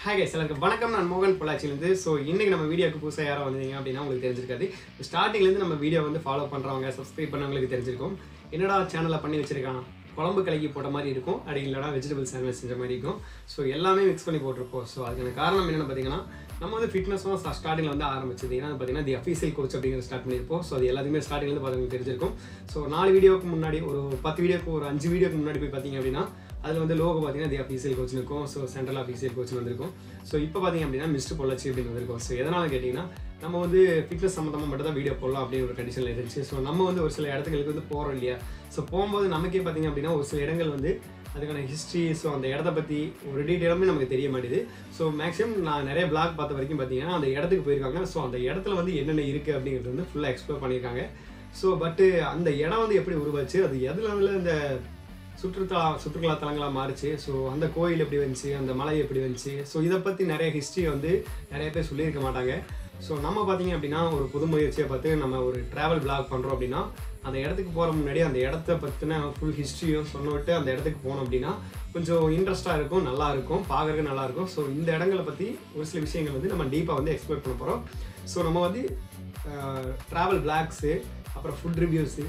hi guys எல்லாருக்கும் வணக்கம் நான் மோகன் பொள்ளாச்சிலேருந்து ஸோ இன்னைக்கு நம்ம வீடியோக்கு புதுசாக யாரும் வந்தீங்க அப்படின்னா உங்களுக்கு தெரிஞ்சிருக்காது ஸ்டார்டிங்லேருந்து நம்ம வீடியோ வந்து ஃபாலோ பண்ணுறவங்க சப்ஸ்கிரைப் பண்ணவங்களுக்கு தெரிஞ்சிருக்கும் என்னடா சேனலில் பண்ணி வச்சிருக்கான் குழம்பு கலக்கி போட்ட மாதிரி இருக்கும் அப்படி இல்லைனா வெஜிடபிள் சாண்ட்விச் செஞ்ச மாதிரி இருக்கும் ஸோ எல்லாமே மிக்ஸ் பண்ணி போட்டிருப்போம் ஸோ அதுக்கான காரணம் என்னென்னு பார்த்தீங்கன்னா நம்ம வந்து ஃபிட்னஸும் ஸ்டார்டிங்கில் வந்து ஆரம்பிச்சது ஏன்னா பார்த்தீங்கன்னா தி அஃபீஷியல் கோச் அப்படிங்கிற ஸ்டார்ட் பண்ணியிருப்போம் ஸோ அது எல்லாத்தையுமே ஸ்டார்டிங்லேருந்து பார்த்தவங்களுக்கு தெரிஞ்சிருக்கும் ஸோ நாலு வீடியோக்கு முன்னாடி ஒரு பத்து வீடியோக்கு ஒரு அஞ்சு வீடியோக்கு முன்னாடி போய் பார்த்தீங்க அப்படின்னா அதில் வந்து லோகோ பார்த்தீங்கன்னா தி அஃபீஷியல் கோச் இருக்கும் ஸோ சென்ட்ரல் அஃபீஷியல் கோச் வந்திருக்கும் ஸோ இப்போ பார்த்தீங்க அப்படின்னா மிஸ்டர் பொள்ளாச்சி அப்படின்னு வந்திருக்கும் ஸோ எதனால் கேட்டிங்கன்னா நம்ம வந்து ஃபிட்னஸ் சம்மந்தமாக மட்டும் தான் வீடியோ போடலாம் அப்படின்னு ஒரு கண்டிஷனில் இருந்துச்சு ஸோ நம்ம வந்து ஒரு சில இடத்துங்களுக்கு வந்து போகிறோம் இல்லையா ஸோ போகும்போது நமக்கே பார்த்தீங்க அப்படின்னா ஒரு சில இடங்கள் வந்து அதுக்கான ஹிஸ்ட்ரி ஸோ அந்த இடத்த பற்றி ஒரு டீட்டெயிலுமே நமக்கு தெரிய மாட்டேது ஸோ மேக்ஸிமம் நான் நிறைய பிளாக் பார்த்த வரைக்கும் பார்த்தீங்கன்னா அந்த இடத்துக்கு போயிருக்காங்க ஸோ அந்த இடத்துல வந்து என்னென்ன இருக்குது அப்படிங்கிறது வந்து ஃபுல்லாக எக்ஸ்ப்ளோர் பண்ணியிருக்காங்க ஸோ பட்டு அந்த இடம் வந்து எப்படி உருவாச்சு அது எதில் வந்து இந்த சுற்றுலா சுற்றுலா தலங்களாக மாறுச்சு ஸோ அந்த கோயில் எப்படி வந்துச்சு அந்த மலை எப்படி வந்துச்சு ஸோ இதை பற்றி நிறைய ஹிஸ்ட்ரி வந்து நிறைய பேர் சொல்லியிருக்க மாட்டாங்க ஸோ நம்ம பார்த்தீங்க அப்படின்னா ஒரு புது முயற்சியை பார்த்து நம்ம ஒரு ட்ராவல் பிளாக் பண்ணுறோம் அப்படின்னா அந்த இடத்துக்கு போகிற முன்னாடி அந்த இடத்த பற்றின ஃபுல் ஹிஸ்ட்ரியும் சொன்ன விட்டு அந்த இடத்துக்கு போனோம் அப்படின்னா கொஞ்சம் இன்ட்ரெஸ்ட்டாக இருக்கும் நல்லா இருக்கும் பார்க்கறதுக்கு நல்லா இருக்கும் ஸோ இந்த இடங்களை பற்றி ஒரு சில விஷயங்கள் வந்து நம்ம டீப்பாக வந்து எக்ஸ்ப்ளோர் பண்ண போகிறோம் ஸோ நம்ம வந்து ட்ராவல் பிளாக்ஸு அப்புறம் ஃபுட் ரிவ்யூஸு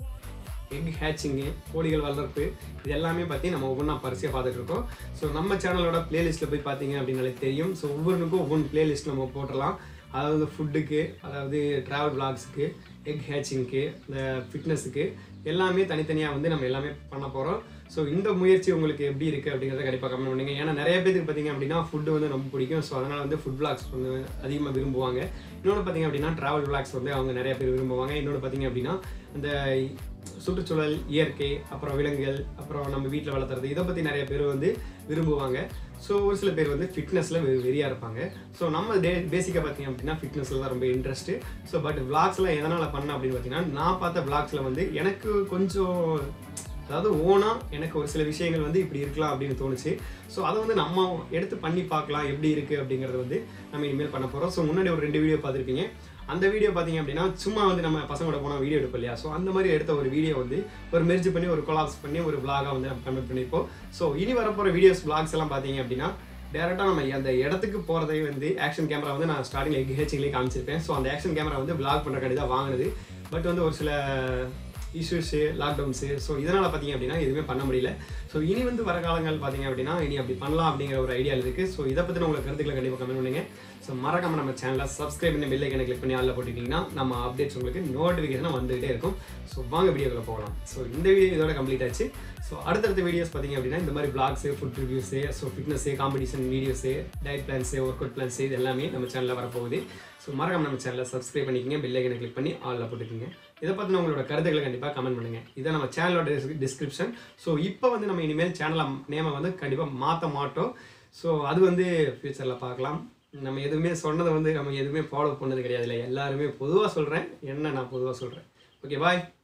எக் ஹேச்சிங்கு கோழிகள் வளர்ப்பு இது எல்லாமே பற்றி நம்ம ஒவ்வொன்றா பரிசையாக பார்த்துட்டு இருக்கோம் ஸோ நம்ம சேனலோட பிளேலிஸ்ட்டில் போய் பார்த்தீங்க அப்படின்னாலே தெரியும் ஸோ ஒவ்வொன்றுக்கும் ஒவ்வொன்று பிளேலிஸ்ட் நம்ம போட்டுடலாம் அதாவது ஃபுட்டுக்கு அதாவது ட்ராவல் பிளாக்ஸுக்கு எக் ஹேச்சிங்க்கு இந்த ஃபிட்னஸுக்கு எல்லாமே தனித்தனியாக வந்து நம்ம எல்லாமே பண்ண போகிறோம் ஸோ இந்த முயற்சி உங்களுக்கு எப்படி இருக்குது அப்படிங்கிறத கண்டிப்பாக கமெண்ட் பண்ணுங்க ஏன்னா நிறைய பேருக்கு பார்த்தீங்க அப்படின்னா ஃபுட்டு வந்து ரொம்ப பிடிக்கும் ஸோ அதனால் வந்து ஃபுட் பிளாக்ஸ் வந்து அதிகமாக விரும்புவாங்க இன்னொன்று பார்த்தீங்க அப்படின்னா ட்ராவல் பிளாக்ஸ் வந்து அவங்க நிறைய பேர் விரும்புவாங்க இன்னொன்று பார்த்தீங்க அப்படின்னா அந்த சுற்றுச்சூழல் இயற்கை அப்புறம் விலங்குகள் அப்புறம் நம்ம வீட்டில் வளர்த்துறது இதை பற்றி நிறைய பேர் வந்து விரும்புவாங்க ஸோ ஒரு சில பேர் வந்து ஃபிட்னஸில் வெறியாக இருப்பாங்க ஸோ நம்ம டே பேசிக்காக பார்த்தீங்க அப்படின்னா ஃபிட்னஸில் தான் ரொம்ப இன்ட்ரெஸ்ட்டு ஸோ பட் விளாக்ஸ்லாம் எதனால் பண்ணேன் அப்படின்னு பார்த்தீங்கன்னா நான் பார்த்த விளாக்ஸில் வந்து எனக்கு கொஞ்சம் அதாவது ஓனாக எனக்கு ஒரு சில விஷயங்கள் வந்து இப்படி இருக்கலாம் அப்படின்னு தோணுச்சு ஸோ அதை வந்து நம்ம எடுத்து பண்ணி பார்க்கலாம் எப்படி இருக்குது அப்படிங்கிறத வந்து நம்ம இனிமேல் பண்ண போகிறோம் ஸோ முன்னாடி ஒரு ரெண்டு வீடியோ பார்த்துருப்பீங்க அந்த வீடியோ பார்த்தீங்க அப்படின்னா சும்மா வந்து நம்ம பசங்களோட போனால் வீடியோ எடுப்போம் இல்லையா ஸோ அந்த மாதிரி எடுத்த ஒரு வீடியோ வந்து ஒரு மெர்ஜ் பண்ணி ஒரு கொலாப்ஸ் பண்ணி ஒரு vlog-ஆ வந்து நம்ம கன்வெர்ட் பண்ணியிருப்போம் ஸோ இனி வரப்போகிற வீடியோஸ் vlogs எல்லாம் பார்த்தீங்க அப்படின்னா டேரெக்டாக நம்ம அந்த இடத்துக்கு போகிறதை வந்து ஆக்ஷன் கேமரா வந்து நான் ஸ்டார்டிங் எக் ஹெச்சிங்லேயே காமிச்சிருப்பேன் ஸோ அந்த ஆக்ஷன் கேமரா வந்து vlog பண்ணுறக்காண்டி தான் வாங்கினது பட் வந்து ஒரு சில இஷ்யூஸு லாக்டவுன்ஸு ஸோ இதனால் பார்த்தீங்க அப்படின்னா எதுவுமே பண்ண முடியல ஸோ இனி வந்து வர காலங்கள் பார்த்தீங்க அப்படின்னா இனி அப்படி பண்ணலாம் அப்படிங்கிற ஒரு ஐடியா இருக்குது ஸோ இதை பற்றின உங்களுக்கு கருத்துக்களை கண்டிப்பாக கமெண்ட் பண்ணுங்க ஸோ மறக்காம நம்ம சேனலை சப்ஸ்கிரைப் பண்ணி பெல் ஐக்கனை கிளிக் பண்ணி ஆளில் போட்டுக்கிட்டிங்கன்னா நம்ம அப்டேட்ஸ் உங்களுக்கு நோட்டிஃபிகேஷன் வந்துகிட்டே இருக்கும் ஸோ வாங்க வீடியோக்குள்ள போகலாம் ஸோ இந்த வீடியோ இதோட கம்ப்ளீட் ஆச்சு ஸோ அடுத்தடுத்த வீடியோஸ் பார்த்தீங்க அப்படின்னா இந்த மாதிரி vlogs food reviews so fitness competition videos diet plans workout plans இது எல்லாமே நம்ம சேனலில் வரப்போகுது ஸோ மறக்காம நம்ம சேனலை சப்ஸ்கிரைப் பண்ணிக்கங்க பெல் ஐக்கனை கிளிக் பண்ணி ஆளில் போட்டுக்கோங்க இதை பற்றின உங்களோட கருத்துக்களை கண்டிப்பாக கமெண்ட் பண்ணுங்கள் இதை நம்ம சேனலோட டிஸ்கிரிப்ஷன் ஸோ இப்போ வந்து நம்ம இனிமேல் சேனலை நேமை வந்து கண்டிப்பாக மாற்ற மாட்டோம் ஸோ அது வந்து ஃப்யூச்சரில் பார்க்கலாம் நம்ம எதுவுமே சொன்னதை வந்து நம்ம எதுவுமே ஃபாலோ பண்ணது கிடையாது இல்லை எல்லாருமே பொதுவாக சொல்கிறேன் என்ன நான் பொதுவாக சொல்கிறேன் ஓகே பாய்